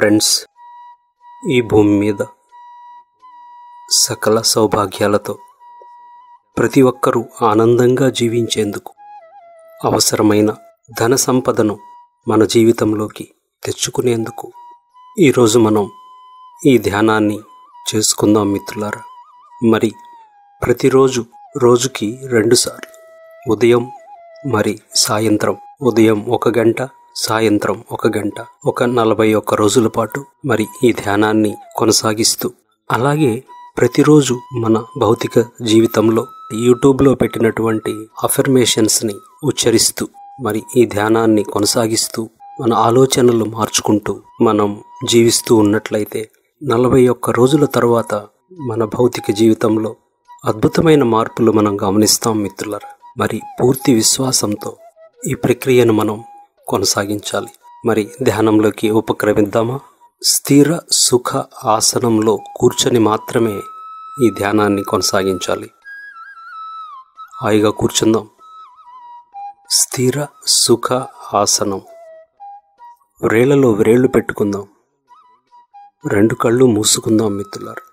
friends ఈ భూమి మీద సకల సౌభాగ్యాలతో ప్రతి ఒక్కరూ ఆనందంగా జీవించేందుకు అవసరమైన ధన సంపదను మన జీవితంలోకి తెచ్చుకునేందుకు ఈరోజు మనం ఈ ధ్యానాన్ని చేసుకుందాం మిత్రులారా మరి ప్రతిరోజు రోజుకి రెండుసార్లు ఉదయం మరి సాయంత్రం ఉదయం ఒక గంట సాయంత్రం ఒక గంట ఒక నలభై ఒక్క రోజుల పాటు మరి ఈ ధ్యానాన్ని కొనసాగిస్తూ అలాగే ప్రతిరోజు మన భౌతిక జీవితంలో యూట్యూబ్లో పెట్టినటువంటి అఫర్మేషన్స్ని ఉచ్చరిస్తూ మరి ఈ ధ్యానాన్ని కొనసాగిస్తూ మన ఆలోచనలు మార్చుకుంటూ మనం జీవిస్తూ ఉన్నట్లయితే నలభై ఒక్క రోజుల తర్వాత మన భౌతిక జీవితంలో అద్భుతమైన మార్పులు మనం గమనిస్తాం మిత్రులరా మరి పూర్తి విశ్వాసంతో ఈ ప్రక్రియను మనం కొనసాగించాలి మరి ధ్యానంలోకి ఉపక్రమిద్దామా స్థిర సుఖ ఆసనంలో కూర్చొని మాత్రమే ఈ ధ్యానాన్ని కొనసాగించాలి హాయిగా కూర్చుందాం స్థిర సుఖ ఆసనం వ్రేళ్లలో వ్రేళ్లు పెట్టుకుందాం రెండు కళ్ళు మూసుకుందాం మిత్రులారు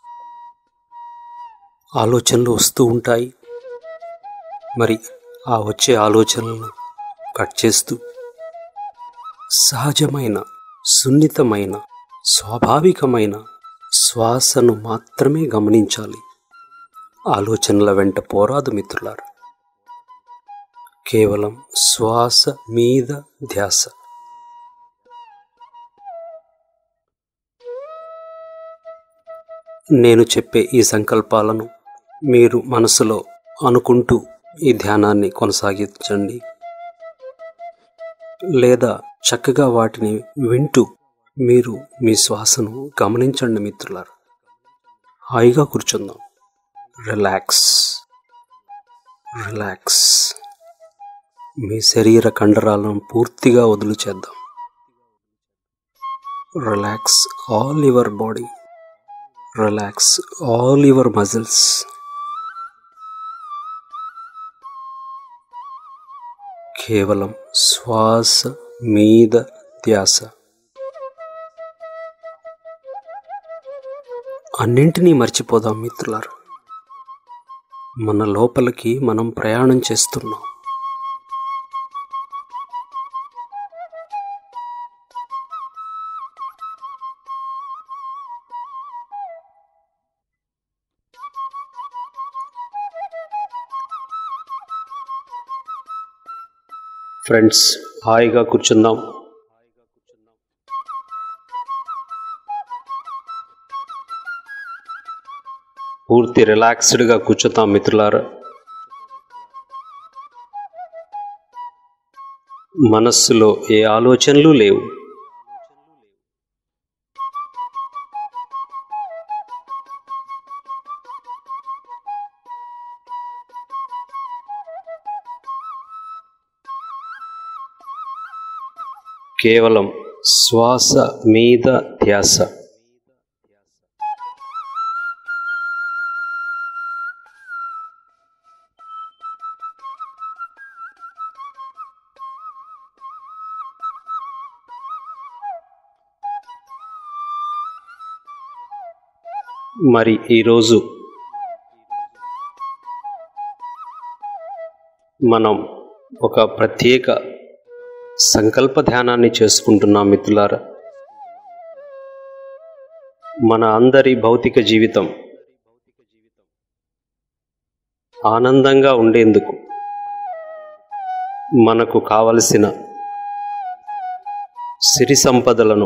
ఆలోచనలు వస్తూ ఉంటాయి మరి ఆ వచ్చే ఆలోచనలను కట్ చేస్తూ సహజమైన సున్నితమైన స్వాభావికమైన శ్వాసను మాత్రమే గమనించాలి ఆలోచనల వెంట పోరాదు మిత్రులారు కేవలం శ్వాస మీద ధ్యాస నేను చెప్పే ఈ సంకల్పాలను మీరు మనసులో అనుకుంటూ ఈ ధ్యానాన్ని కొనసాగించండి లేదా చక్కగా వాటిని వింటూ మీరు మీ శ్వాసను గమనించండి మిత్రులారు హాయిగా కూర్చుందాం రిలాక్స్ రిలాక్స్ మీ శరీర కండరాలను పూర్తిగా వదులు చేద్దాం relax all your body relax all your muscles కేవలం శ్వాస మీద ధ్యాస అన్నింటినీ మర్చిపోదాం మిత్రులారు మన లోపలికి మనం ప్రయాణం చేస్తున్నాం ఫ్రెండ్స్ హాయిగా కూర్చుందాం పూర్తి రిలాక్స్డ్గా కూర్చుతాం మిత్రులారా మనస్సులో ఏ ఆలోచనలు లేవు కేవలం శ్వాస మీద ధ్యాస మరి ఈరోజు మనం ఒక ప్రత్యేక సంకల్ప ధ్యానాన్ని చేసుకుంటున్నాం మిత్రులారా మన అందరి భౌతిక జీవితం ఆనందంగా ఉండేందుకు మనకు కావలసిన సిరి సంపదలను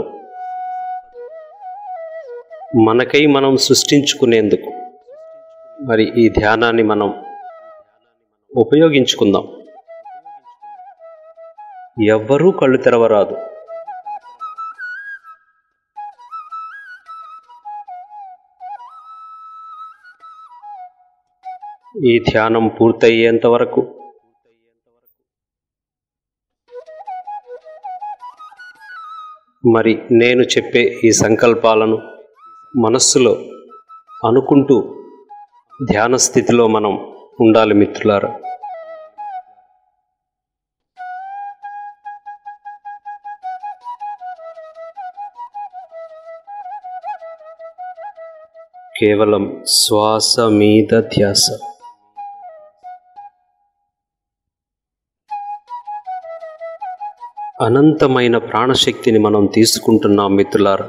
మనకై మనం సృష్టించుకునేందుకు మరి ఈ ధ్యానాన్ని మనం ఉపయోగించుకుందాం ఎవ్వరూ కళ్ళు తెరవరాదు ఈ ధ్యానం పూర్తయ్యేంత వరకు మరి నేను చెప్పే ఈ సంకల్పాలను మనస్సులో అనుకుంటూ ధ్యాన స్థితిలో మనం ఉండాలి మిత్రులారా కేవలం శ్వాస మీద ధ్యాస అనంతమైన ప్రాణశక్తిని మనం తీసుకుంటున్నాం మిత్రులారా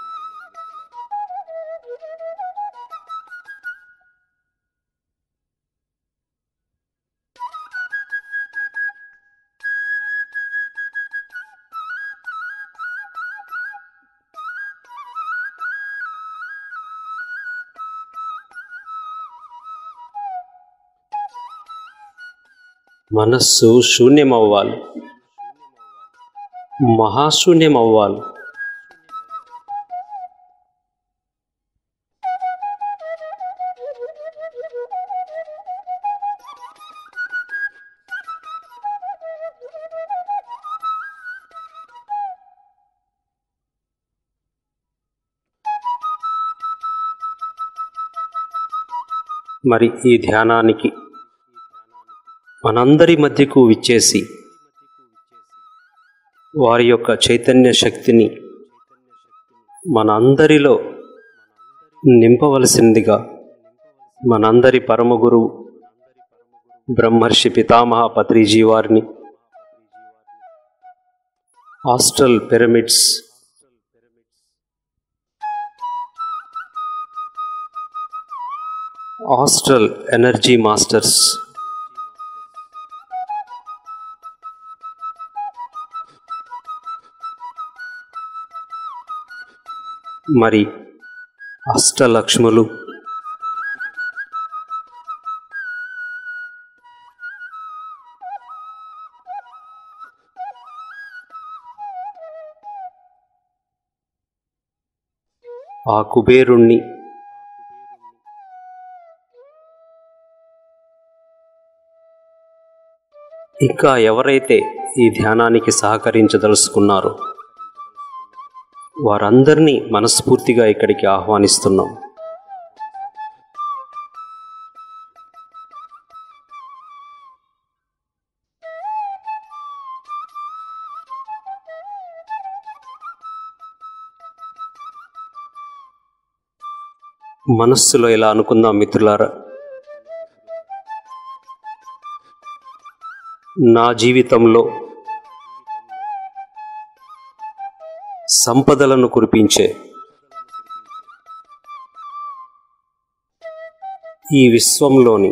మనస్సు శూన్యమవ్వాలి మహాశూన్యమవ్వాలి మరి ఈ ధ్యానానికి మనందరి మధ్యకు విచ్చేసి వారి యొక్క చైతన్య శక్తిని మనందరిలో నింపవలసిందిగా మనందరి పరమ గురువు బ్రహ్మర్షి పితామహ పత్రిజీ వారిని astral pyramids astral energy masters మరి అష్టలక్ష్ములు ఆ కుబేరుణ్ణి ఇంకా ఎవరైతే ఈ ధ్యానానికి సహకరించదలుచుకున్నారో వారందరినీ మనస్ఫూర్తిగా ఇక్కడికి ఆహ్వానిస్తున్నాం మనస్సులో ఇలా అనుకుందాం మిత్రులారా నా జీవితంలో సంపదలను కురిపించే ఈ విశ్వంలోని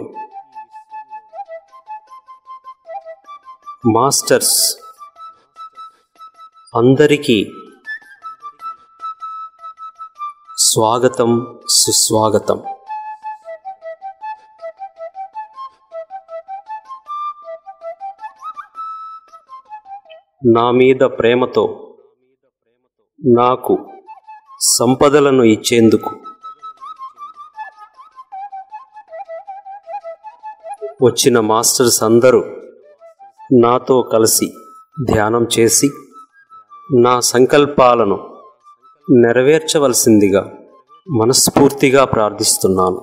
మాస్టర్స్ అందరికీ స్వాగతం సుస్వాగతం నా మీద ప్రేమతో నాకు సంపదలను ఇచ్చేందుకు వచ్చిన మాస్టర్స్ అందరూ నాతో కలిసి ధ్యానం చేసి నా సంకల్పాలను నెరవేర్చవలసిందిగా మనస్ఫూర్తిగా ప్రార్థిస్తున్నాను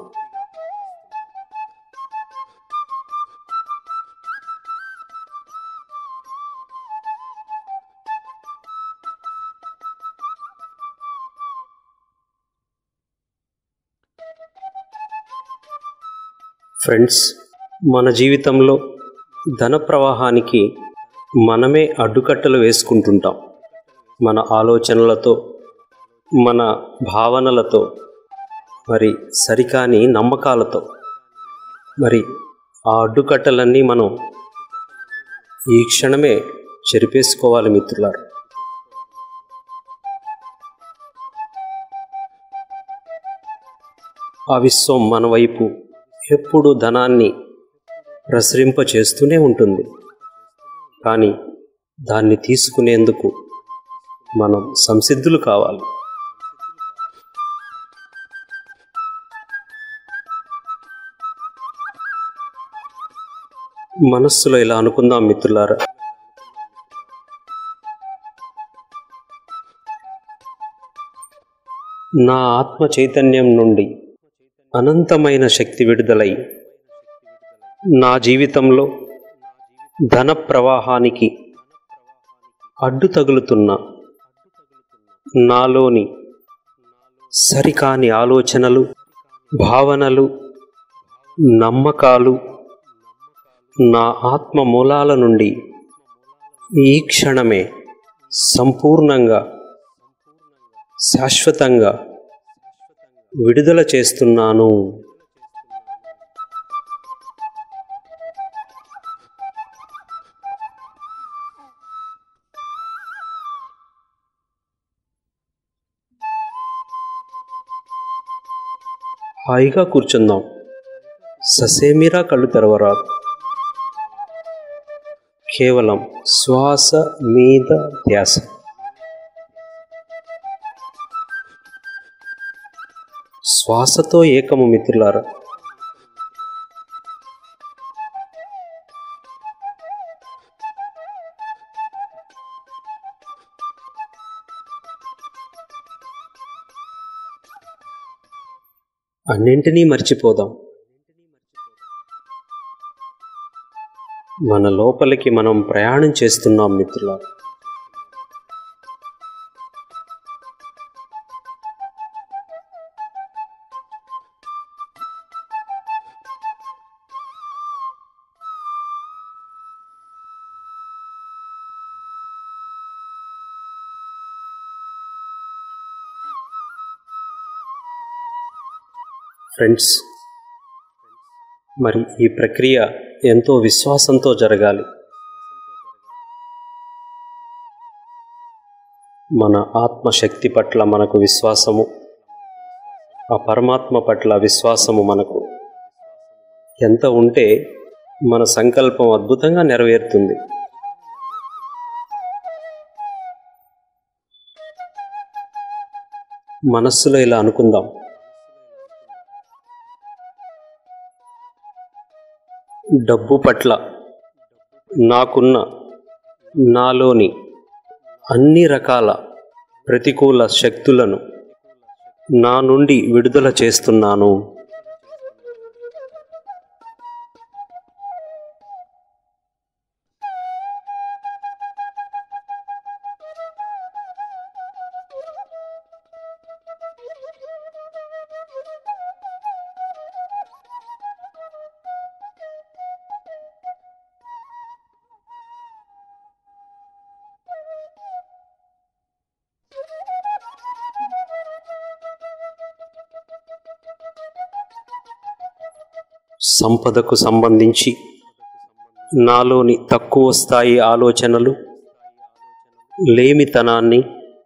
ఫ్రెండ్స్ మన జీవితంలో ధన ప్రవాహానికి మనమే అడ్డుకట్టలు వేసుకుంటుంటాం మన ఆలోచనలతో మన భావనలతో మరి సరికాని నమ్మకాలతో మరి ఆ అడ్డుకట్టలన్నీ మనం ఈ క్షణమే చెరిపేసుకోవాలి మిత్రులారు ఆ విశ్వం మన వైపు ఎప్పుడు ధనాన్ని ప్రసరింప చేస్తూనే ఉంటుంది కానీ దాన్ని తీసుకునేందుకు మనం సంసిద్ధులు కావాలి మనస్సులో ఇలా అనుకుందాం మిత్రులారా నా ఆత్మ చైతన్యం నుండి అనంతమైన శక్తి విడుదలై నా జీవితంలో ధన ప్రవాహానికి అడ్డు తగులుతున్న నాలోని సరికాని ఆలోచనలు భావనలు నమ్మకాలు నా ఆత్మ మూలాల నుండి ఈ క్షణమే సంపూర్ణంగా శాశ్వతంగా విడుదల చేస్తున్నాను హాయిగా కూర్చుందాం ససేమిరా కళ్ళు తెరవరాదు కేవలం శ్వాస మీద ధ్యాస శ్వాసతో ఏకము మిత్రులారా అన్నింటినీ మర్చిపోదాం మన లోపలికి మనం ప్రయాణం చేస్తున్నాం మిత్రులారా ఫ్రెండ్స్ మరి ఈ ప్రక్రియ ఎంతో విశ్వాసంతో జరగాలి మన ఆత్మశక్తి పట్ల మనకు విశ్వాసము ఆ పరమాత్మ పట్ల విశ్వాసము మనకు ఎంత ఉంటే మన సంకల్పం అద్భుతంగా నెరవేరుతుంది మనస్సులో ఇలా అనుకుందాం డబ్బు పట్ల నాకున్న నాలోని అన్ని రకాల ప్రతికూల శక్తులను నా నుండి విడుదల చేస్తున్నాను సంపదకు సంబంధించి నాలోని తక్కువ స్థాయి ఆలోచనలు లేమితనాన్ని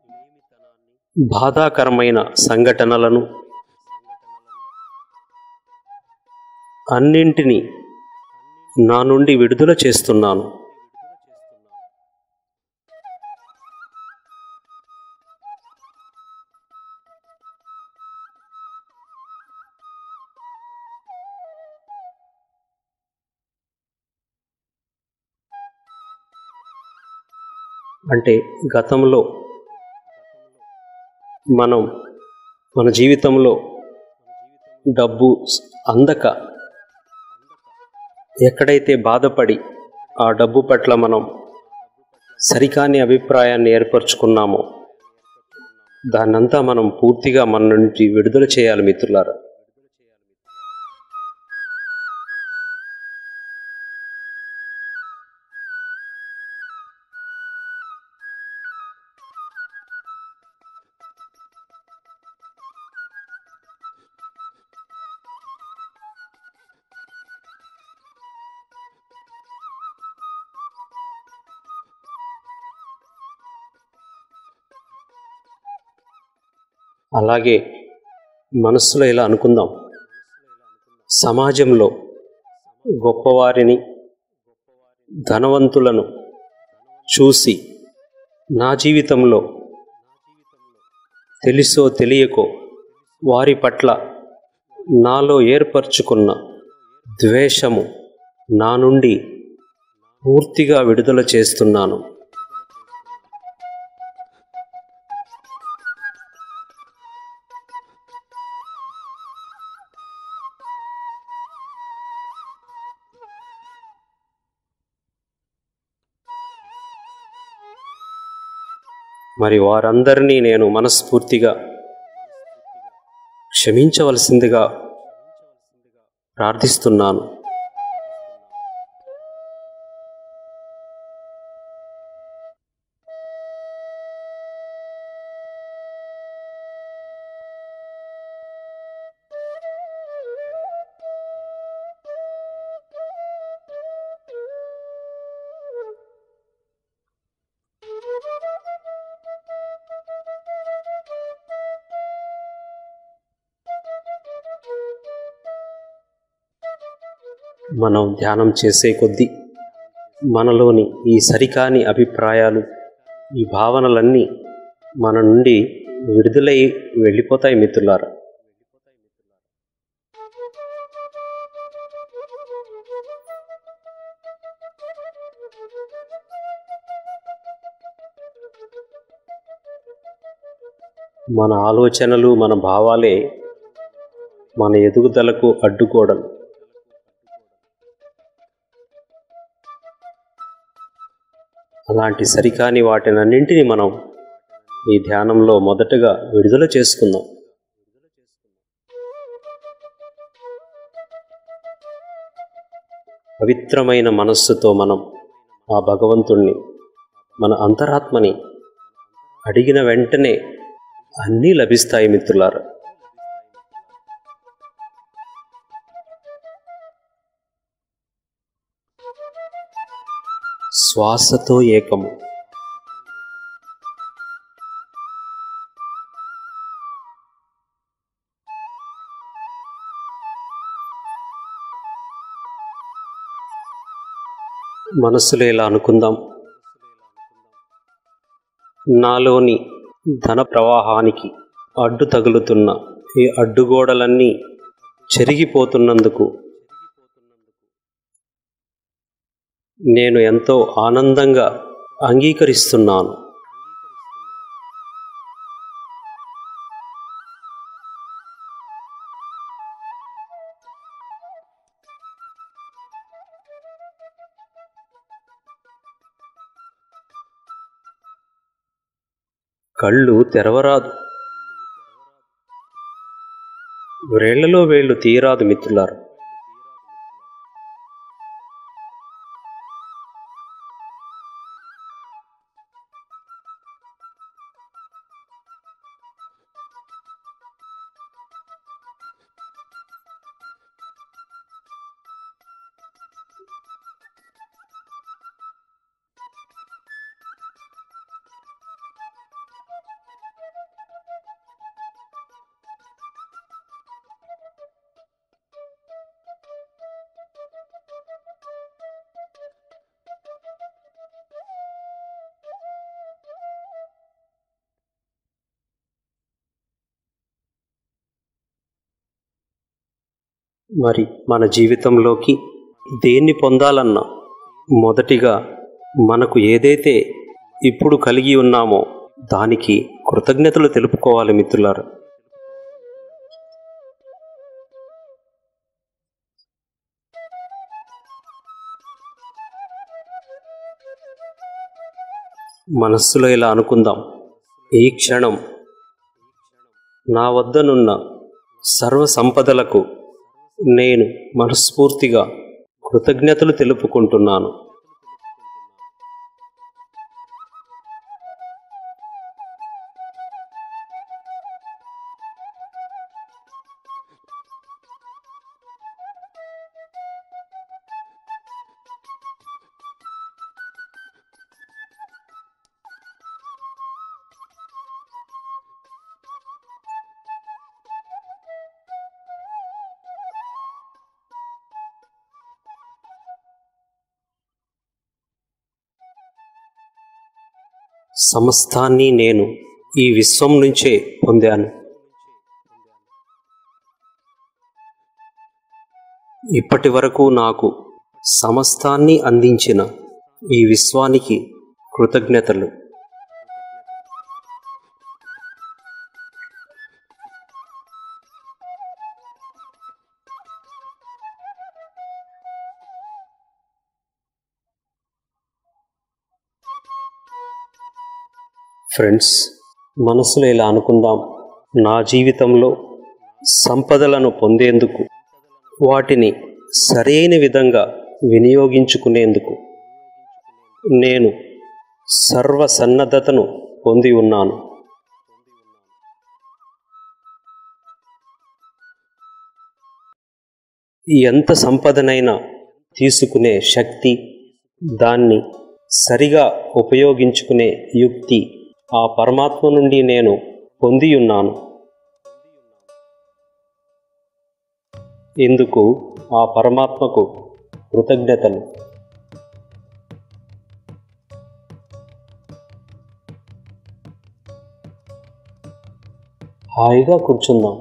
బాధాకరమైన సంఘటనలను అన్నింటినీ నా నుండి విడుదల చేస్తున్నాను అంటే గతంలో మనం మన జీవితంలో డబ్బు అందక ఎక్కడైతే బాధపడి ఆ డబ్బు పట్ల మనం సరికాని అభిప్రాయాన్ని ఏర్పరచుకున్నామో దాన్నంతా మనం పూర్తిగా మన నుంచి విడుదల చేయాలి మిత్రులారా అలాగే మనస్సులో ఇలా అనుకుందాం సమాజంలో గొప్పవారిని ధనవంతులను చూసి నా జీవితంలో తెలుసో తెలియకో వారి పట్ల నాలో ఏర్పరచుకున్న ద్వేషము నా నుండి పూర్తిగా విడుదల చేస్తున్నాను మరి వారందరినీ నేను మనస్ఫూర్తిగా క్షమించవలసిందిగా ప్రార్థిస్తున్నాను మనం ధ్యానం చేసే కొద్దీ మనలోని ఈ సరికాని అభిప్రాయాలు ఈ భావనలన్నీ మన నుండి విడుదలై వెళ్ళిపోతాయి మిత్రులారా మన ఆలోచనలు మన భావాలే మన ఎదుగుదలకు అడ్డుగోడలు అలాంటి సరికాని వాటినన్నింటినీ మనం ఈ ధ్యానంలో మొదటగా విడుదల చేసుకుందాం పవిత్రమైన మనస్సుతో మనం ఆ భగవంతుణ్ణి మన అంతరాత్మని అడిగిన వెంటనే అన్నీ లభిస్తాయి మిత్రులారా శ్వాసతో ఏకము మనస్సులో ఇలా అనుకుందాం నాలోని ధన ప్రవాహానికి అడ్డు తగులుతున్న ఈ అడ్డుగోడలన్నీ చెరిగిపోతున్నందుకు నేను ఎంతో ఆనందంగా అంగీకరిస్తున్నాను కళ్ళు తెరవరాదు వ్రేళ్లలో వేళ్ళు తీయరాదు మిత్రులారు మరి మన జీవితంలోకి దేన్ని పొందాలన్నా మొదటిగా మనకు ఏదైతే ఇప్పుడు కలిగి ఉన్నామో దానికి కృతజ్ఞతలు తెలుపుకోవాలి మిత్రులారా మనస్సులో ఇలా అనుకుందాం ఈ క్షణం నా వద్దనున్న సర్వ సంపదలకు నేను మనస్ఫూర్తిగా కృతజ్ఞతలు తెలుపుకుంటున్నాను సమస్తాన్ని నేను ఈ విశ్వం నుంచే పొందాను ఇప్పటి వరకు నాకు సమస్తాన్ని అందించిన ఈ విశ్వానికి కృతజ్ఞతలు ఫ్రెండ్స్ మనసులో ఇలా అనుకుందాం నా జీవితంలో సంపదలను పొందేందుకు వాటిని సరైన విధంగా వినియోగించుకునేందుకు నేను సర్వ సన్నద్ధతను పొంది ఉన్నాను ఎంత సంపదనైనా తీసుకునే శక్తి దాన్ని సరిగా ఉపయోగించుకునే యుక్తి ఆ పరమాత్మ నుండి నేను పొంది ఉన్నాను ఇందుకు ఆ పరమాత్మకు కృతజ్ఞతలు హాయిగా కూర్చుందాం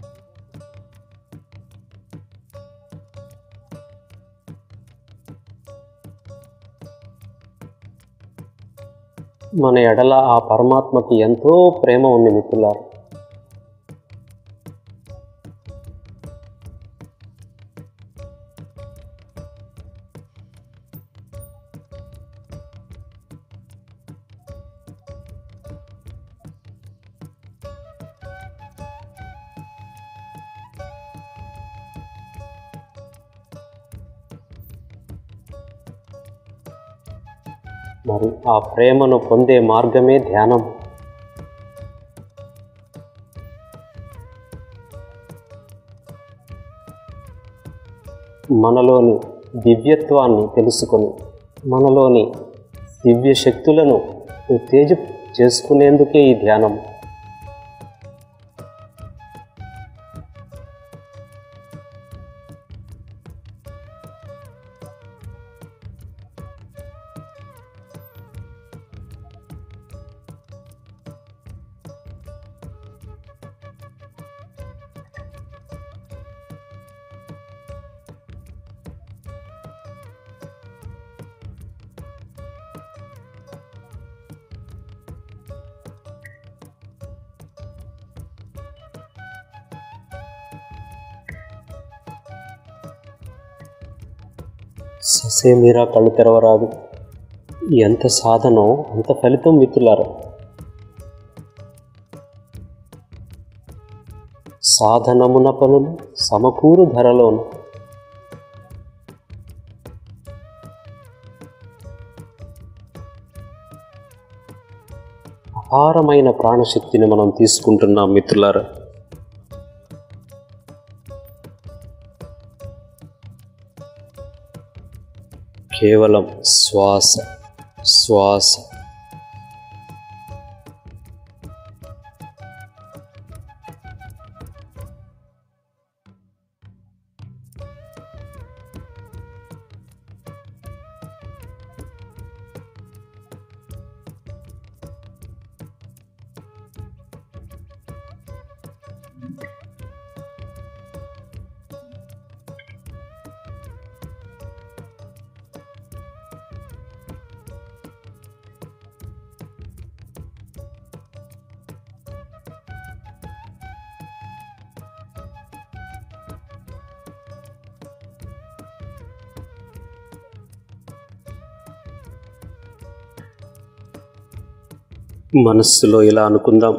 మన ఎడల ఆ పరమాత్మకి ఎంతో ప్రేమ ఉంది మిత్రులారు మరి ఆ ప్రేమను పొందే మార్గమే ధ్యానం మనలోని దివ్యత్వాన్ని తెలుసుకొని మనలోని దివ్య శక్తులను ఉత్తేజ చేసుకునేందుకే ఈ ధ్యానం ససేమిరా కళ్ళు తెరవరాదు ఎంత సాధనో అంత ఫలితం మిత్రులారా సాధనమున పనులు సమకూరు ధరలోను అపారమైన ప్రాణశక్తిని మనం తీసుకుంటున్నాం మిత్రులారా కేవలం శ్వాస శ్వాస మనస్సులో ఇలా అనుకుందాం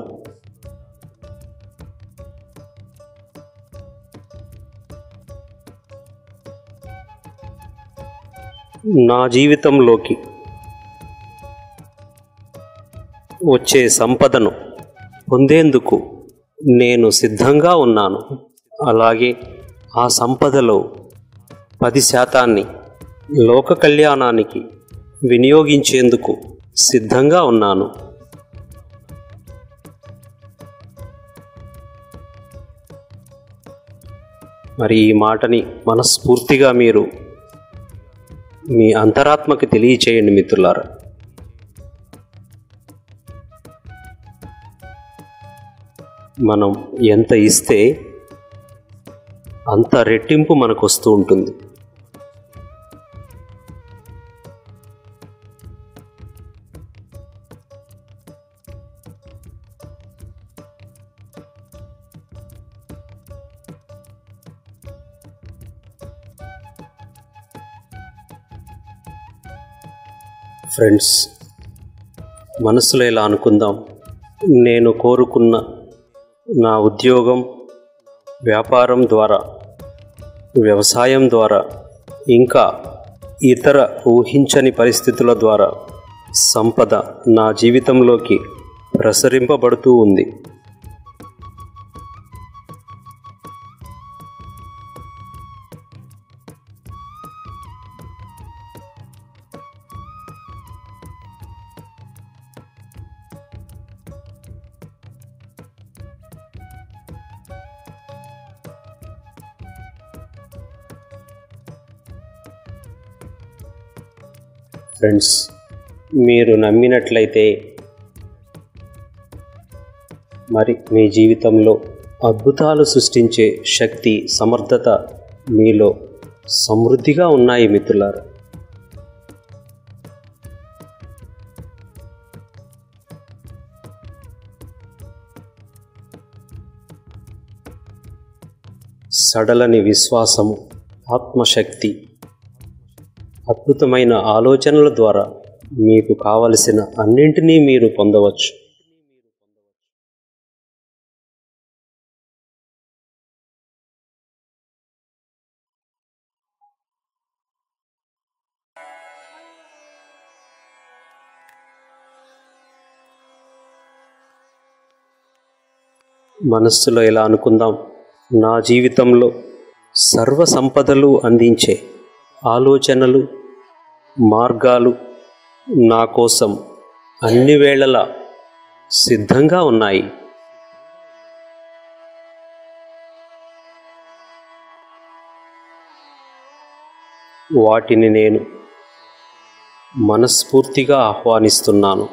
నా జీవితంలోకి వచ్చే సంపదను పొందేందుకు నేను సిద్ధంగా ఉన్నాను అలాగే ఆ సంపదలో పది శాతాన్ని లోక కళ్యాణానికి వినియోగించేందుకు సిద్ధంగా ఉన్నాను మరి ఈ మాటని మనస్ఫూర్తిగా మీరు మీ అంతరాత్మకి తెలియచేయండి మిత్రులారా మనం ఎంత ఇస్తే అంత రెట్టింపు మనకు వస్తూ ఉంటుంది ఫ్రెండ్స్ మనసులో ఇలా అనుకుందాం నేను కోరుకున్న నా ఉద్యోగం వ్యాపారం ద్వారా వ్యవసాయం ద్వారా ఇంకా ఇతర ఊహించని పరిస్థితుల ద్వారా సంపద నా జీవితంలోకి ప్రసరింపబడుతూ ఉంది ఫ్రెండ్స్ మీరు నమ్మినట్లయితే మరి మీ జీవితంలో అద్భుతాలు సృష్టించే శక్తి సమర్థత మీలో సమృద్ధిగా ఉన్నాయి మిత్రులారా సడలని విశ్వాసము ఆత్మశక్తి అద్భుతమైన ఆలోచనల ద్వారా మీకు కావలసిన అన్నింటినీ మీరు పొందవచ్చు మనస్సులో ఇలా అనుకుందాం నా జీవితంలో సర్వ సంపదలు అందించే ఆలోచనలు మార్గాలు నా కోసం అన్ని వేళలా సిద్ధంగా ఉన్నాయి వాటిని నేను మనస్ఫూర్తిగా ఆహ్వానిస్తున్నాను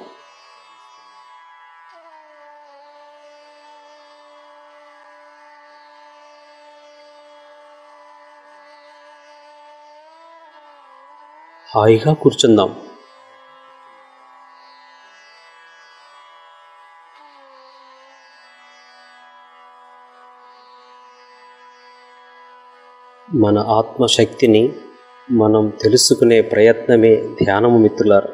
హాయిగా కూర్చుందాం మన ఆత్మశక్తిని మనం తెలుసుకునే ప్రయత్నమే ధ్యానము మిత్రులారు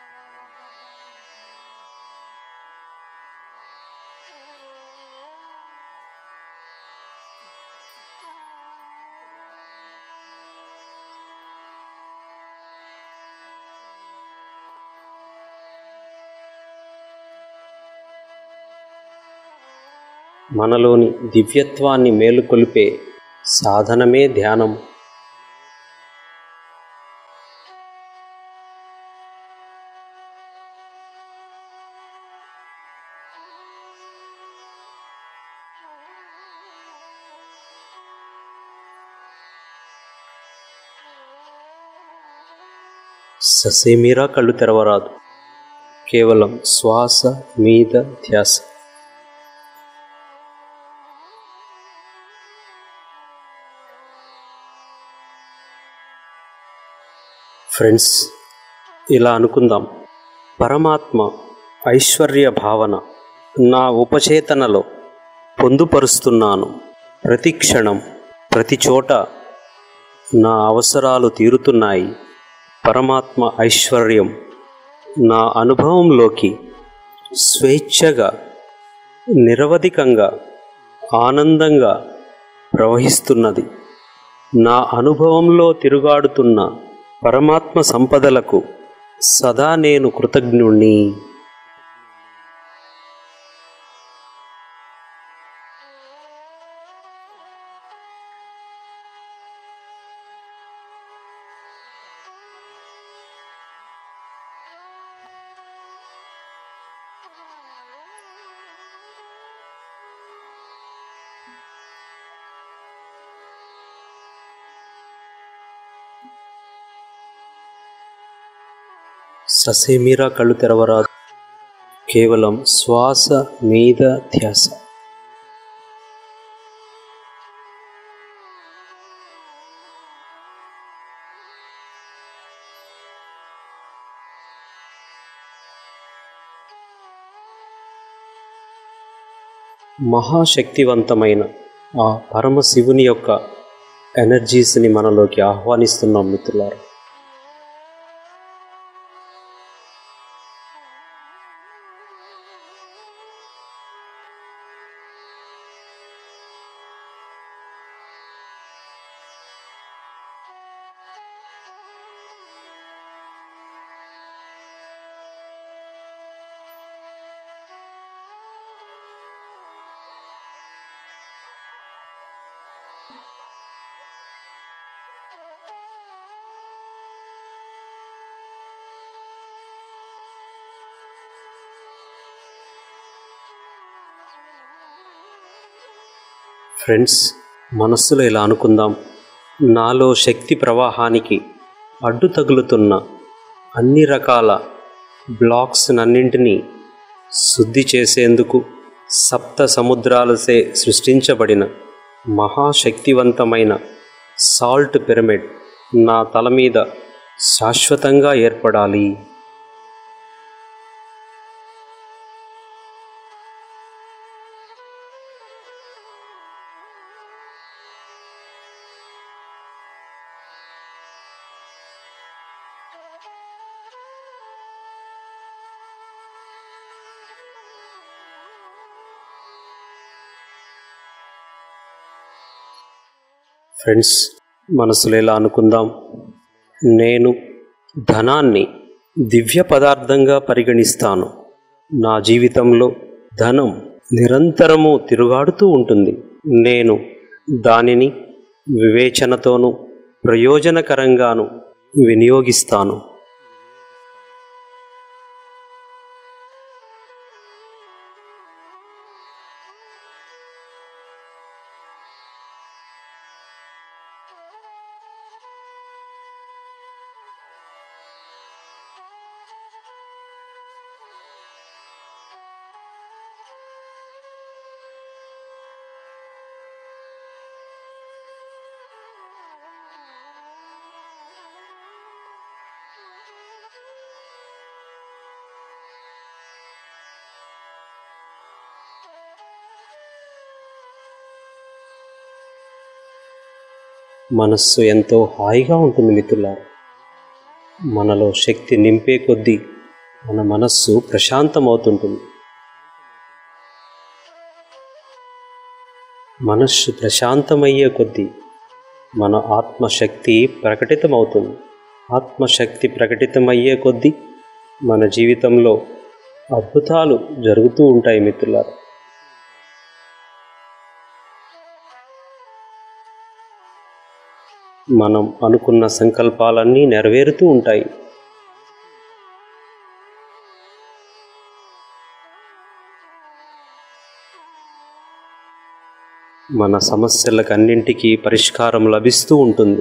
మనలోని దివ్యత్వాన్ని మేలుకొలిపే సాధనమే ధ్యానం ససేమిరా కళ్ళు తెరవరాదు కేవలం శ్వాస మీద ధ్యాస ఫ్రెండ్స్ ఇలా అనుకుందాం పరమాత్మ ఐశ్వర్య భావన నా ఉపచేతనలో పొందుపరుస్తున్నాను ప్రతి క్షణం ప్రతి చోట నా అవసరాలు తీరుతున్నాయి పరమాత్మ ఐశ్వర్యం నా అనుభవంలోకి స్వేచ్ఛగా నిరవధికంగా ఆనందంగా ప్రవహిస్తున్నది నా అనుభవంలో తిరుగాడుతున్న పరమాత్మ సంపదలకు సదా నేను కృతజ్ఞుణ్ణి ససేమిరా కళ్ళు తెరవరాదు కేవలం శ్వాస మీద ధ్యాస మహాశక్తివంతమైన ఆ పరమశివుని యొక్క ఎనర్జీస్ని మనలోకి ఆహ్వానిస్తున్నాం మిత్రులారా ఫ్రెండ్స్ మనస్సులో ఇలా అనుకుందాం నాలో శక్తి ప్రవాహానికి అడ్డు తగులుతున్న అన్ని రకాల బ్లాక్స్నన్నింటినీ శుద్ధి చేసేందుకు సప్త సముద్రాలసే సృష్టించబడిన మహాశక్తివంతమైన సాల్ట్ పిరమిడ్ నా తల మీద శాశ్వతంగా ఏర్పడాలి ఫ్రెండ్స్ మనసులో ఎలా అనుకుందాం నేను ధనాన్ని దివ్య పదార్థంగా పరిగణిస్తాను నా జీవితంలో ధనం నిరంతరము తిరుగాడుతూ ఉంటుంది నేను దానిని వివేచనతోనూ ప్రయోజనకరంగాను వినియోగిస్తాను మనస్సు ఎంతో హాయిగా ఉంటుంది మిత్రులారా మనలో శక్తి నింపే కొద్దీ మన మనస్సు ప్రశాంతమవుతుంటుంది మనస్సు ప్రశాంతమయ్యే కొద్దీ మన ఆత్మశక్తి ప్రకటితమవుతుంది ఆత్మశక్తి ప్రకటితమయ్యే కొద్దీ మన జీవితంలో అద్భుతాలు జరుగుతూ ఉంటాయి మిత్రులారా మనం అనుకున్న సంకల్పాలన్నీ నెరవేరుతూ ఉంటాయి మన సమస్యలకన్నింటికీ పరిష్కారం లభిస్తూ ఉంటుంది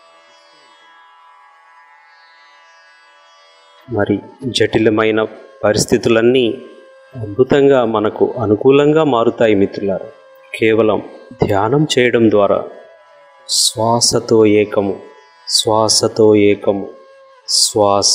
మరి జటిలమైన పరిస్థితులన్నీ అద్భుతంగా మనకు అనుకూలంగా మారుతాయి మిత్రులారా కేవలం ధ్యానం చేయడం ద్వారా శ్వాసతో ఏకము శ్వాసతో ఏకము శ్వాస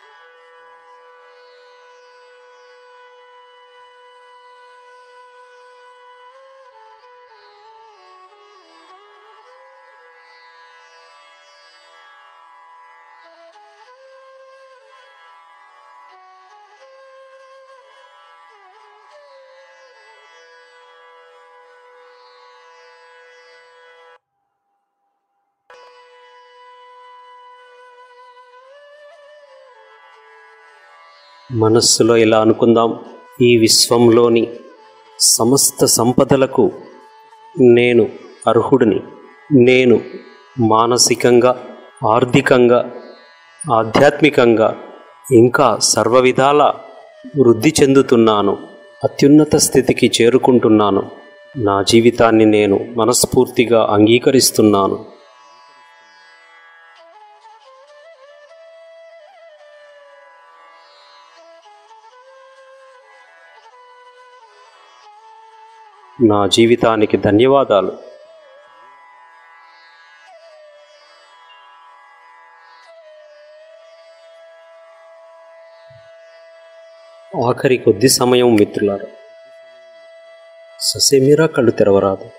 మనస్సులో ఇలా అనుకుందాం ఈ విశ్వంలోని సమస్త సంపదలకు నేను అర్హుడిని నేను మానసికంగా ఆర్థికంగా ఆధ్యాత్మికంగా ఇంకా సర్వవిధాల వృద్ధి చెందుతున్నాను అత్యున్నత స్థితికి చేరుకుంటున్నాను నా జీవితాన్ని నేను మనస్ఫూర్తిగా అంగీకరిస్తున్నాను నా జీవితానికి ధన్యవాదాలు ఆఖరి కొద్ది సమయం మిత్రులారా ససేమిరా కళ్ళు తెరవరాదు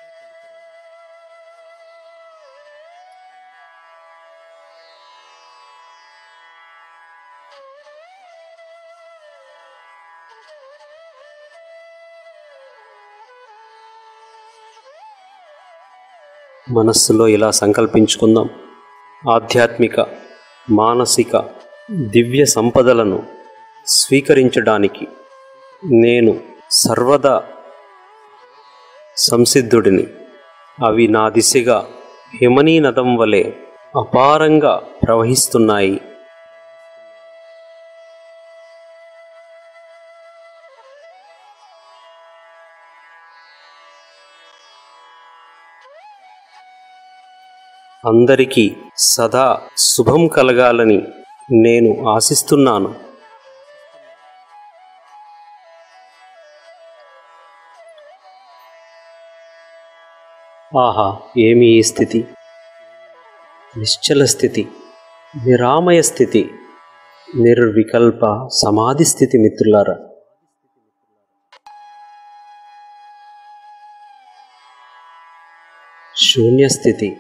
మనస్సులో ఇలా సంకల్పించుకుందాం ఆధ్యాత్మిక మానసిక దివ్య సంపదలను స్వీకరించడానికి నేను సర్వదా సంసిద్ధుడిని అవి నా దిశగా హిమనీ నదం వలె అపారంగా ప్రవహిస్తున్నాయి అందరికీ సదా శుభం కలగాలని నేను ఆశిస్తున్నాను ఆహా ఏమి ఈ స్థితి నిశ్చల స్థితి నిరామయ స్థితి నిర్వికల్ప సమాధి స్థితి మిత్రులారా శూన్యస్థితి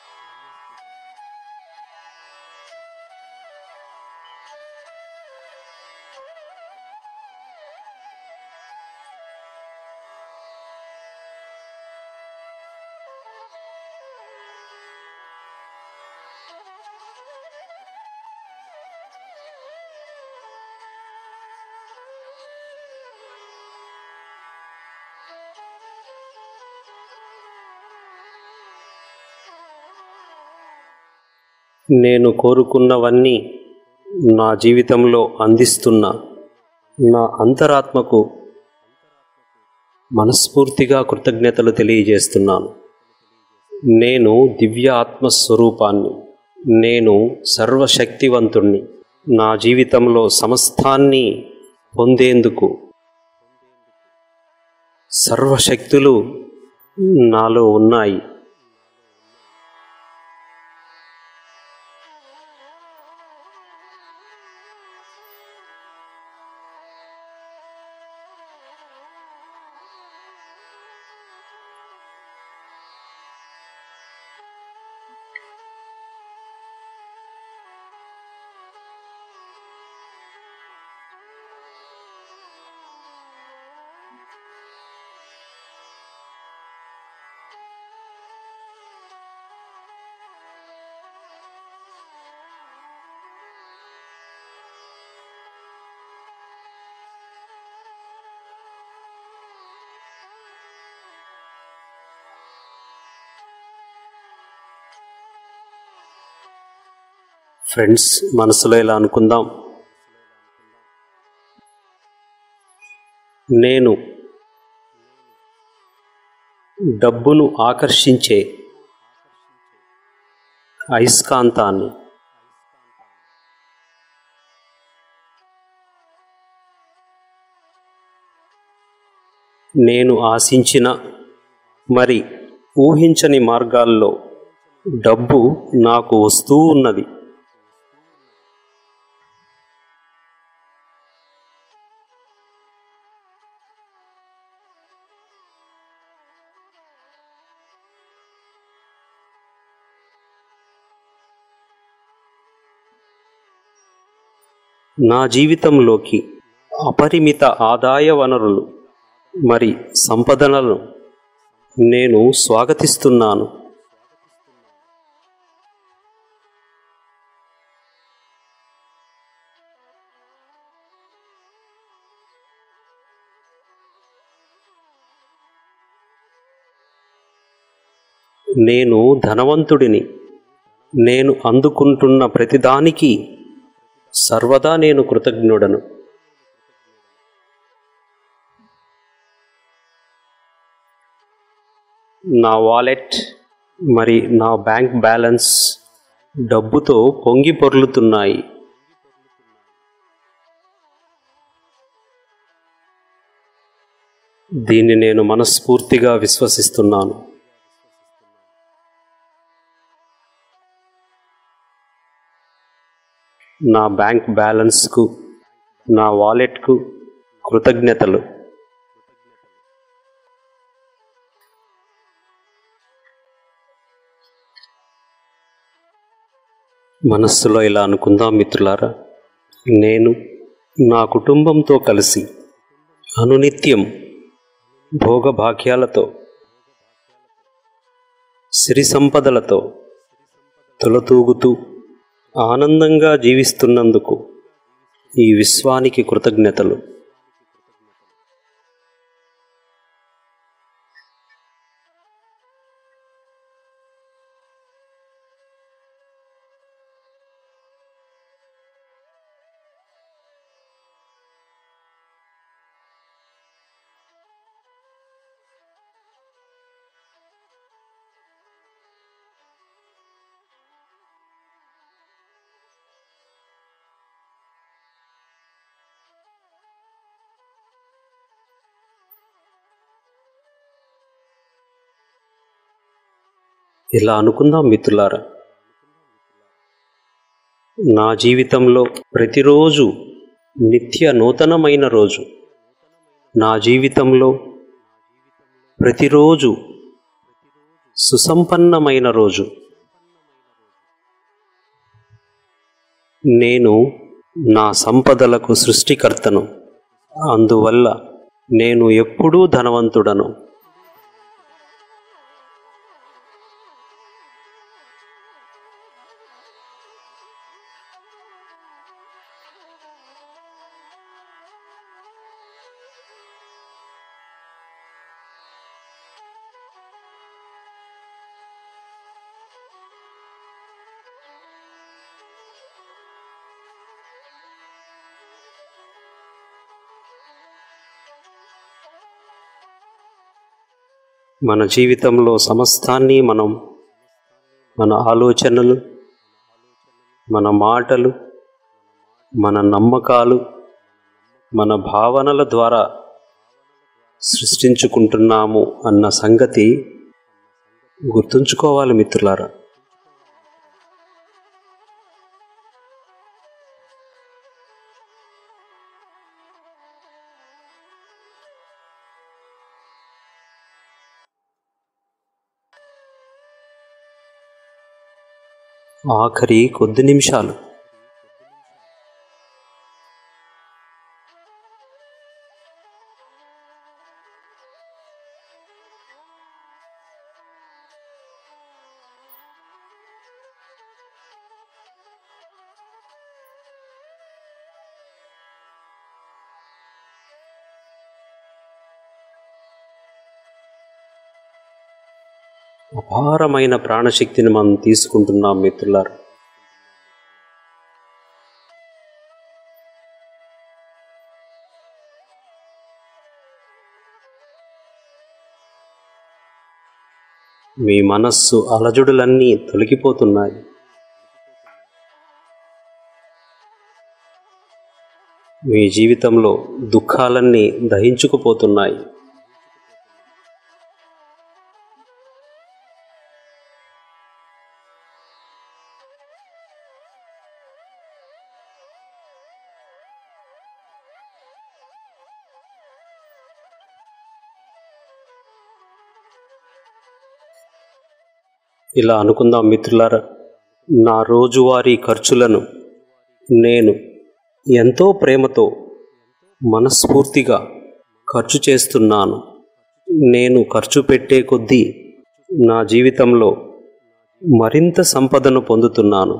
నేను కోరుకున్నవన్నీ నా జీవితంలో అందిస్తున్న నా అంతరాత్మకు మనస్ఫూర్తిగా కృతజ్ఞతలు తెలియజేస్తున్నాను నేను దివ్య ఆత్మస్వరూపాన్ని నేను సర్వశక్తివంతుణ్ణి నా జీవితంలో సమస్తాన్ని పొందేందుకు సర్వశక్తులు నాలో ఉన్నాయి ఫ్రెండ్స్ మనసులో ఇలా అనుకుందాం నేను డబ్బును ఆకర్షించే అయస్కాంతాన్ని నేను ఆశించిన మరి ఊహించని మార్గాల్లో డబ్బు నాకు వస్తూ ఉన్నది నా జీవితంలోకి అపరిమిత ఆదాయ వనరులు మరి సంపదలను నేను స్వాగతిస్తున్నాను నేను ధనవంతుడిని నేను అందుకుంటున్న ప్రతిదానికి సర్వదా నేను కృతజ్ఞుడను నా వాలెట్ మరి నా బ్యాంక్ బ్యాలెన్స్ డబ్బుతో పొంగి పొర్లుతున్నాయి దీన్ని నేను మనస్ఫూర్తిగా విశ్వసిస్తున్నాను నా బ్యాంక్ బ్యాలెన్స్కు నా వాలెట్కు కృతజ్ఞతలు మనస్సులో ఇలా అనుకుందాం మిత్రులారా నేను నా కుటుంబంతో కలిసి అనునిత్యం భోగభాగ్యాలతో సిరి సంపదలతో తులతూగుతూ ఆనందంగా జీవిస్తున్నందుకు ఈ విశ్వానికి కృతజ్ఞతలు ఇలా అనుకుందాం మిత్రులారా నా జీవితంలో ప్రతిరోజు నిత్య నూతనమైన రోజు నా జీవితంలో ప్రతిరోజు సుసంపన్నమైన రోజు నేను నా సంపదలకు సృష్టికర్తను అందువల్ల నేను ఎప్పుడూ ధనవంతుడను మన జీవితంలో సమస్తాన్ని మనం మన ఆలోచనలు మన మాటలు మన నమ్మకాలు మన భావనల ద్వారా సృష్టించుకుంటున్నాము అన్న సంగతి గుర్తుంచుకోవాలి మిత్రులారా ఆఖరి కొద్ది నిమిషాలు అపారమైన ప్రాణశక్తిని మనం తీసుకుంటున్నాం మిత్రులారా మీ మనస్సు అలజడులన్నీ తొలగిపోతున్నాయి మీ జీవితంలో దుఃఖాలన్నీ దహించుకుపోతున్నాయి ఇలా అనుకుందాం మిత్రులారా నా రోజువారీ ఖర్చులను నేను ఎంతో ప్రేమతో మనస్ఫూర్తిగా ఖర్చు చేస్తున్నాను నేను ఖర్చు పెట్టే కొద్దీ నా జీవితంలో మరింత సంపదను పొందుతున్నాను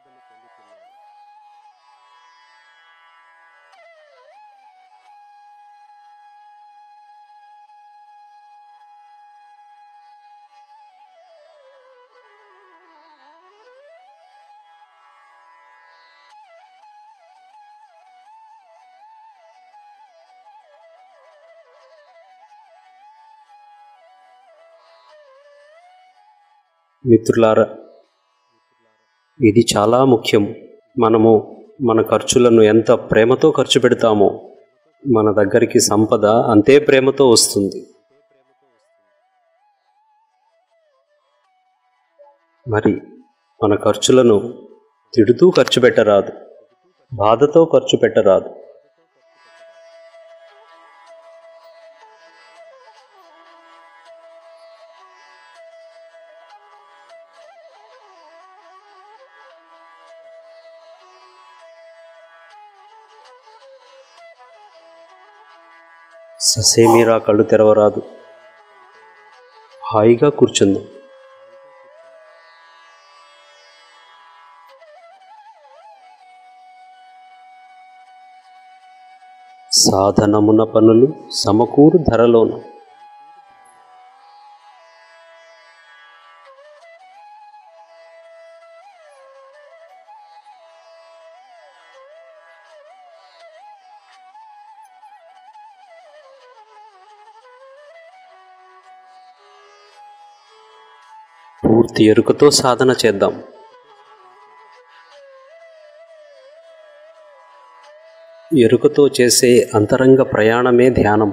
మిత్రులారా ఇది చాలా ముఖ్యం మనము మన ఖర్చులను ఎంత ప్రేమతో ఖర్చు పెడతామో మన దగ్గరికి సంపద అంతే ప్రేమతో వస్తుంది మరి మన ఖర్చులను తిడుతూ ఖర్చు పెట్టరాదు బాధతో ఖర్చు పెట్టరాదు ససేమిరా కళ్ళు తెరవరాదు హాయిగా కూర్చుందాం సాధనమున పనులు సమకూరు ధరలోను పూర్తి ఎరుకతో సాధన చేద్దాం ఎరుకతో చేసే అంతరంగ ప్రయాణమే ధ్యానం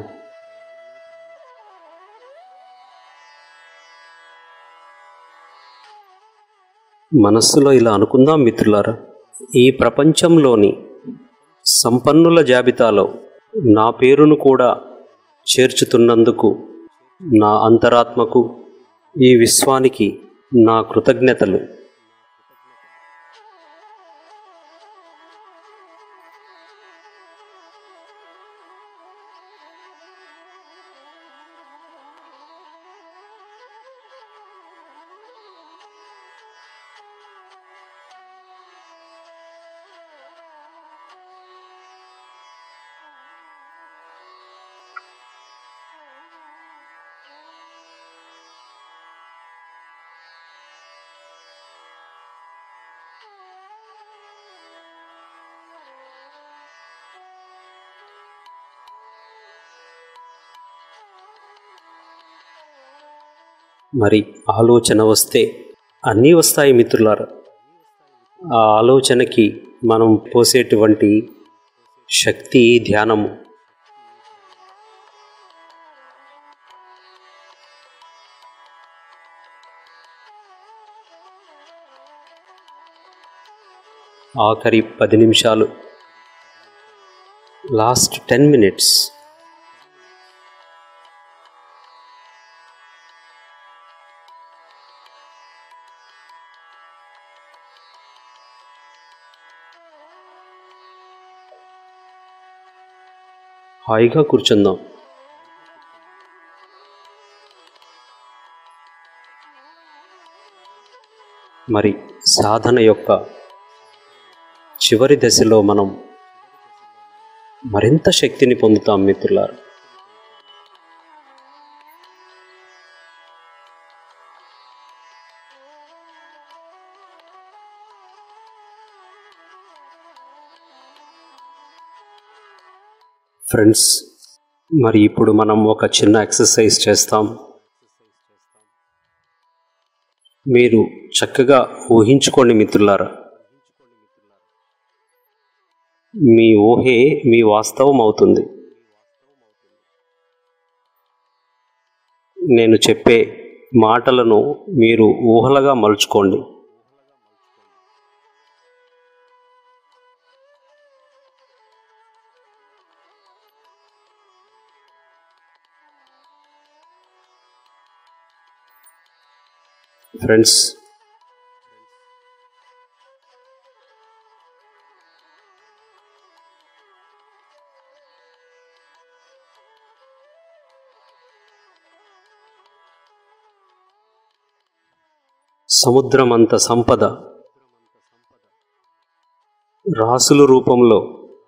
మనస్సులో ఇలా అనుకుందాం మిత్రులారా ఈ ప్రపంచంలోని సంపన్నుల జాబితాలో నా పేరును కూడా చేర్చుతున్నందుకు నా అంతరాత్మకు ఈ విశ్వానికి నా కృతజ్ఞతలు మరి ఆలోచన వస్తే అన్నీ వస్తాయి మిత్రులారా ఆ ఆలోచనకి మనం పోసేటువంటి శక్తి ధ్యానము ఆఖరి పది నిమిషాలు లాస్ట్ టెన్ మినిట్స్ హాయిగా కూర్చుందాం మరి సాధన యొక్క చివరి దశలో మనం మరింత శక్తిని పొందుతాం మిత్రులారు ఫ్రెండ్స్ మరి ఇప్పుడు మనం ఒక చిన్న ఎక్సర్సైజ్ చేస్తాం మీరు చక్కగా ఊహించుకోండి మిత్రులారా మీ ఊహే మీ వాస్తవం అవుతుంది నేను చెప్పే మాటలను మీరు ఊహలుగా మలుచుకోండి ఫ్రెండ్స్ సముద్రమంత సంపద రాసుల రూపంలో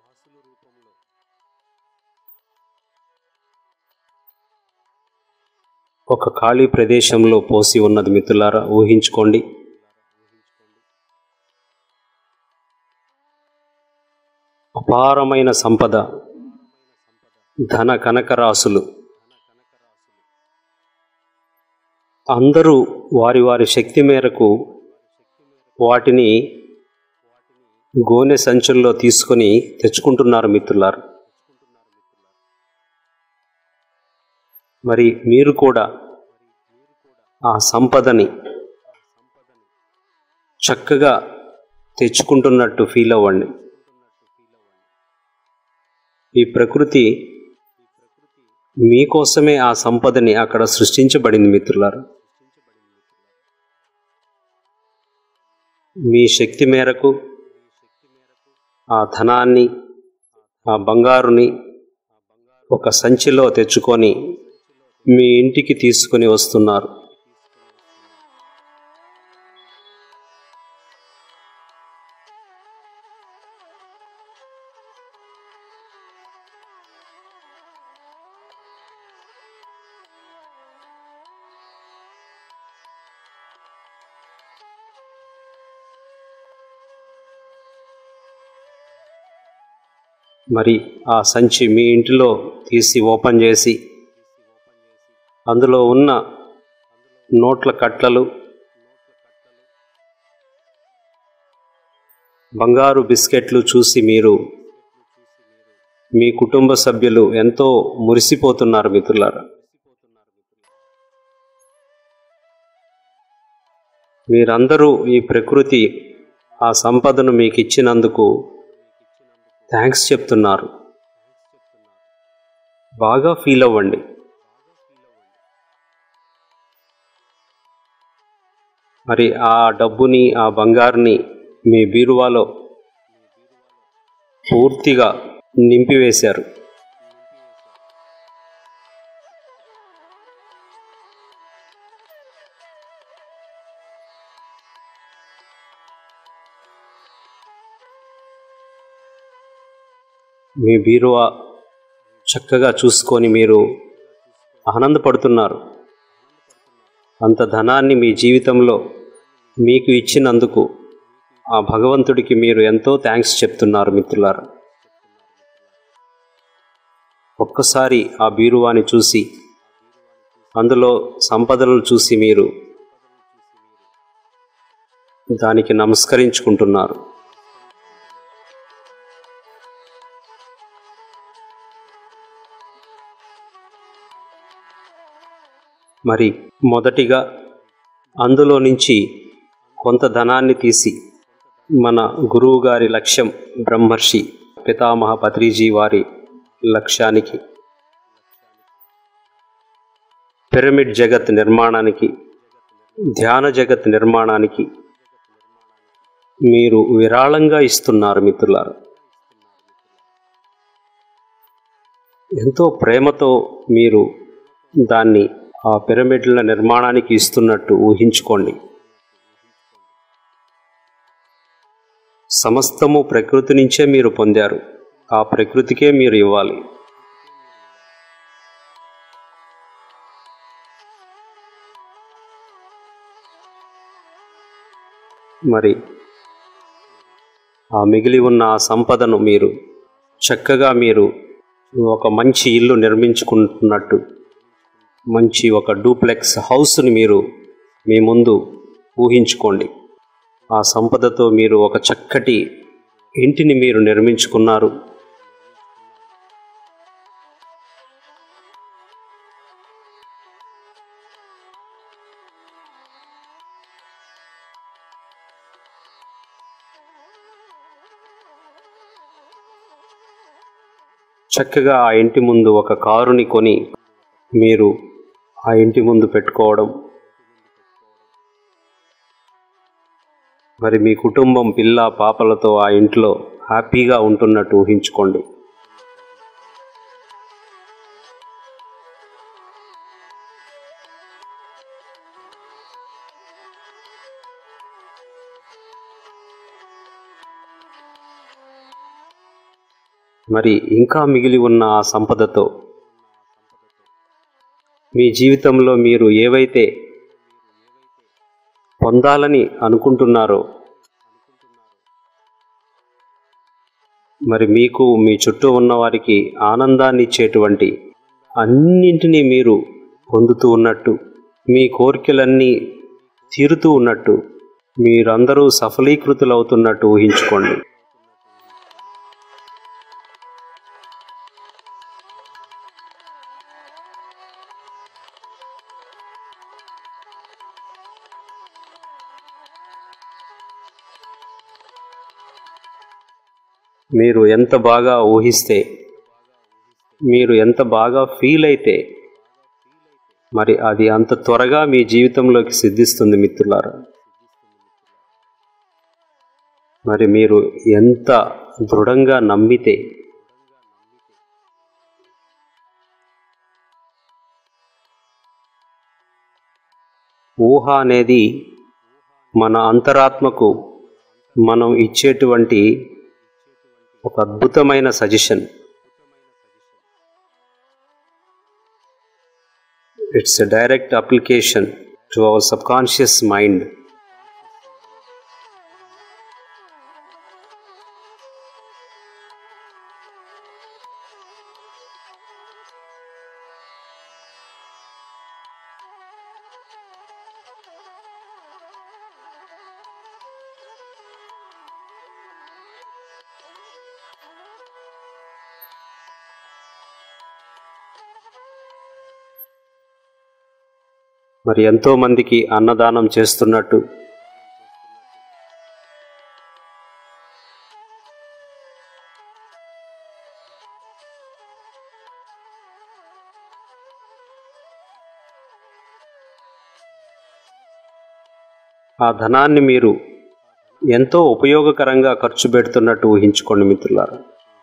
ఒక ఖాళీ ప్రదేశంలో పోసి ఉన్నది మిత్రులారా ఊహించుకోండి అపారమైన సంపద ధన కనక రాసులు అందరూ వారి వారి శక్తి మేరకు వాటిని గోనె సంచుల్లో తీసుకొని తెచ్చుకుంటున్నారు మిత్రులారు మరి మీరు కూడా ఆ సంపదని చక్కగా తెచ్చుకుంటున్నట్టు ఫీల్ అవ్వండి ఈ ప్రకృతి మీకోసమే ఆ సంపదని అక్కడ సృష్టించబడింది మిత్రులారా మీ శక్తి మేరకు ఆ ధనాన్ని ఆ బంగారుని ఒక సంచిలో తెచ్చుకొని మీ ఇంటికి తీసుకొని వస్తున్నారు మరి ఆ సంచి మీ ఇంటిలో తీసి ఓపెన్ చేసి అందులో ఉన్న నోట్ల కట్లలు బంగారు బిస్కెట్లు చూసి మీరు మీ కుటుంబ సభ్యులు ఎంతో మురిసిపోతున్నారు మిత్రులారా మీరందరూ ఈ ప్రకృతి ఆ సంపదను మీకు ఇచ్చినందుకు థ్యాంక్స్ చెప్తున్నారు బాగా ఫీల్ అవ్వండి మరి ఆ డబ్బుని ఆ బంగారుని మీ బీరువాలో పూర్తిగా నింపివేశారు మీ బీరువా చక్కగా చూసుకొని మీరు ఆనందపడుతున్నారు అంత ధనాన్ని మీ జీవితంలో మీకు ఇచ్చినందుకు ఆ భగవంతుడికి మీరు ఎంతో థ్యాంక్స్ చెప్తున్నారు మిత్రులారా ఒక్కసారి ఆ బీరువాని చూసి అందులో సంపదలను చూసి మీరు దానికి నమస్కరించుకుంటున్నారు మరి మొదటిగా అందులో నుంచి కొంత ధనాన్ని తీసి మన గురువు గారి లక్ష్యం బ్రహ్మర్షి పితామహ పత్రిజీ వారి లక్ష్యానికి పిరమిడ్ జగత్ నిర్మాణానికి ధ్యాన జగత్ నిర్మాణానికి మీరు విరాళంగా ఇస్తున్నారు మిత్రులారా ఎంతో ప్రేమతో మీరు దాన్ని ఆ పిరమిడ్ల నిర్మాణానికి ఇస్తున్నట్టు ఊహించుకోండి సమస్తము ప్రకృతి నుంచే మీరు పొందారు ఆ ప్రకృతికే మీరు ఇవ్వాలి మరి ఆ మిగిలి ఉన్న ఆ సంపదను మీరు చక్కగా మీరు ఒక మంచి ఇల్లు నిర్మించుకుంటున్నట్టు మంచి ఒక డూప్లెక్స్ హౌస్ని మీరు మీ ముందు ఊహించుకోండి ఆ సంపదతో మీరు ఒక చక్కటి ఇంటిని మీరు నిర్మించుకున్నారు చక్కగా ఆ ఇంటి ముందు ఒక కారుని కొని మీరు ఆ ఇంటి ముందు పెట్టుకోవడం మరి మీ కుటుంబం పిల్ల పాపలతో ఆ ఇంట్లో హ్యాపీగా ఉంటున్నట్టు ఊహించుకోండి మరి ఇంకా మిగిలి ఉన్న ఆ సంపదతో మీ జీవితంలో మీరు ఏవైతే పొందాలని అనుకుంటున్నారో మరి మీకు మీ చుట్టూ ఉన్న వారికి ఆనందాన్ని ఇచ్చేటువంటి అన్నింటినీ మీరు పొందుతూ ఉన్నట్టు మీ కోరికలన్నీ తీరుతూ ఉన్నట్టు మీరందరూ సఫలీకృతులవుతున్నట్టు ఊహించుకోండి మీరు ఎంత బాగా ఊహిస్తే మీరు ఎంత బాగా ఫీల్ అయితే మరి అది అంత త్వరగా మీ జీవితంలోకి సిద్ధిస్తుంది మిత్రులారా మరి మీరు ఎంత దృఢంగా నమ్మితే ఊహ అనేది మన అంతరాత్మకు మనం ఇచ్చేటువంటి ఒక అద్భుతమైన suggestion it's a direct application to our subconscious mind మరి ఎంతో మందికి అన్నదానం చేస్తున్నట్టు ఆ ధనాన్ని మీరు ఎంతో ఉపయోగకరంగా ఖర్చు పెడుతున్నట్టు ఊహించుకోండి మిత్రులారా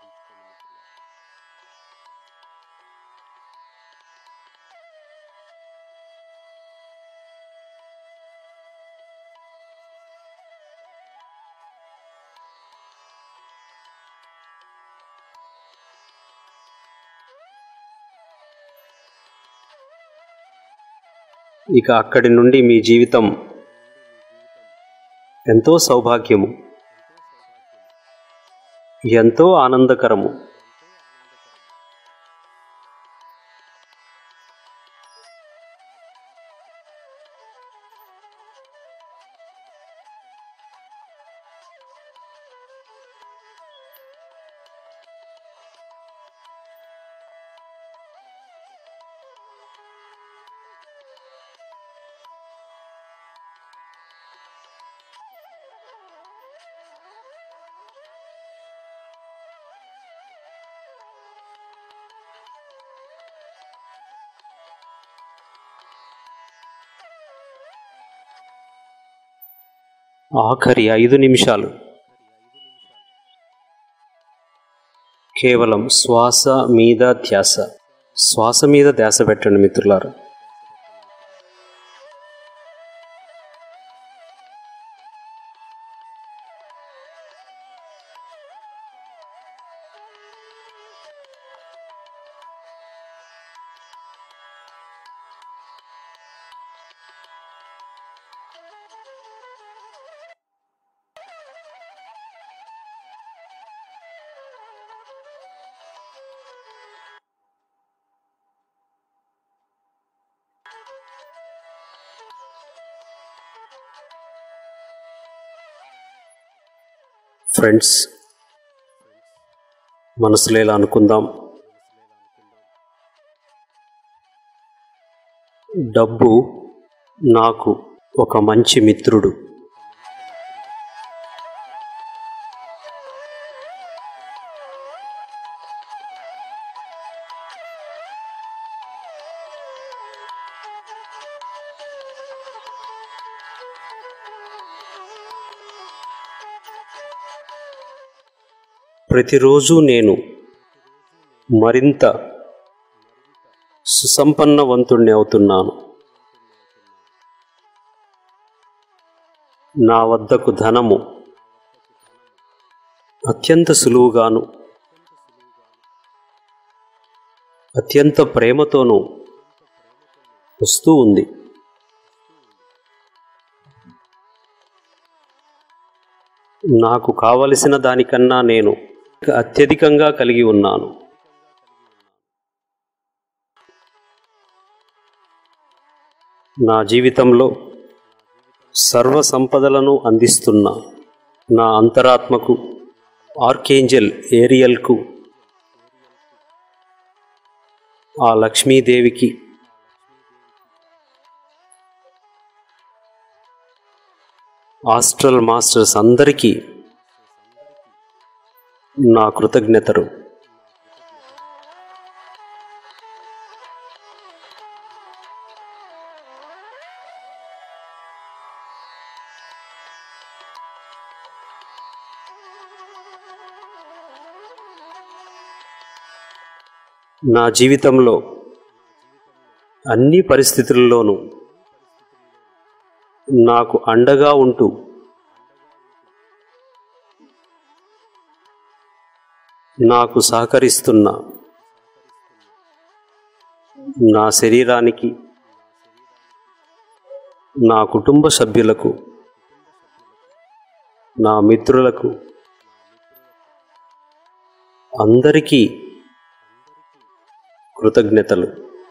ఇక అక్కడి నుండి మీ జీవితం ఎంతో సౌభాగ్యము ఎంతో ఆనందకరము ఆఖరి ఐదు నిమిషాలు కేవలం శ్వాస మీద ధ్యాస శ్వాస మీద ధ్యాస పెట్టండి మిత్రులారా ఫ్రెండ్స్ మనసులో ఇలా అనుకుందాం డబ్బు నాకు ఒక మంచి మిత్రుడు ప్రతిరోజు నేను మరింత సుసంపన్నవంతుణ్ణి అవుతున్నాను నా వద్దకు ధనము అత్యంత సులువుగాను అత్యంత ప్రేమతోనూ వస్తూ ఉంది నాకు కావలసిన దానికన్నా నేను అత్యధికంగా కలిగి ఉన్నాను నా జీవితంలో సర్వ సంపదలను అందిస్తున్న నా అంతరాత్మకు ఆర్కేంజల్ ఏరియల్కు ఆ లక్ష్మీదేవికి ఆస్ట్రల్ మాస్టర్స్ అందరికీ నా కృతజ్ఞతలు నా జీవితంలో అన్ని పరిస్థితుల్లోనూ నాకు అండగా ఉంటూ నాకు సహకరిస్తున్న నా శరీరానికి నా కుటుంబ సభ్యులకు నా మిత్రులకు అందరికీ కృతజ్ఞతలు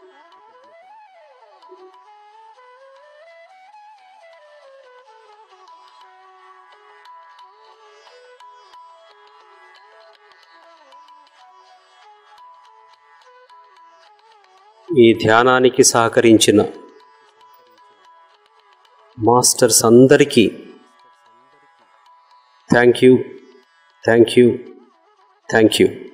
ఈ ధ్యానానికి సహకరించిన మాస్టర్స్ అందరికీ thank you thank you thank you